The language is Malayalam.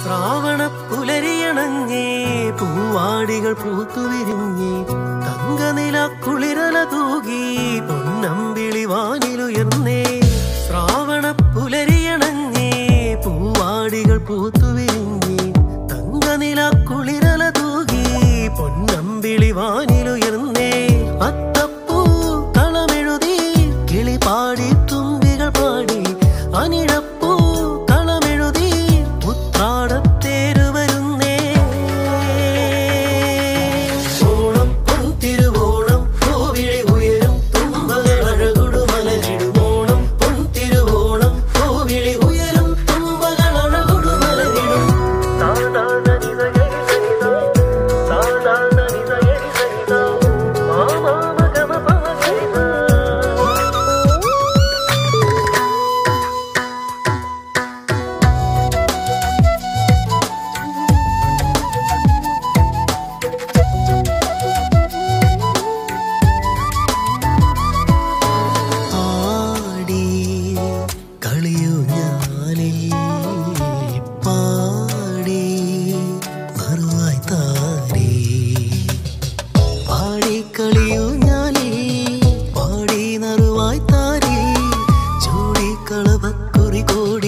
ശ്രാവണ പുലരിയണങ്ങേ പൂവാടികൾ പൂത്തുവിരിഞ്ഞേ തങ്കനില കുളിരല തൂകി പൊന്നമ്പിളി വാനിലുയർന്നേ ശ്രാവണ പുലരിയണങ്ങേ പൂവാടികൾ പൂത്തുവിരിഞ്ഞേ തങ്കനില കുളിരല തൂകി പൊന്നമ്പിളി വാനിലുയർന്നേ അത്തപ്പൂ കളമെഴുതി കിളി പാടി തുമ്പികൾ പാടി അനിഴപ്പൂ കളമെഴുതി ഉത്രാടത്തേരു വരുന്നേ ഓണം പൊൻതിരുവോണം കോവിളി ഉയരും തുമ്പകൾ അഴകുടു മലരിടും ഓണം പൊൻതിരുവോണം കോവിളി ഉയരും തുമ്പകൾ അഴകുടു മലരിടും ആടി കളിയു ഞാനിൽ പാടി മറുവായി താരി പാടി കളിയു ഞാനിൽ പാടി നറുവായി താരി ചൂടി കളവക്കുറി കോടി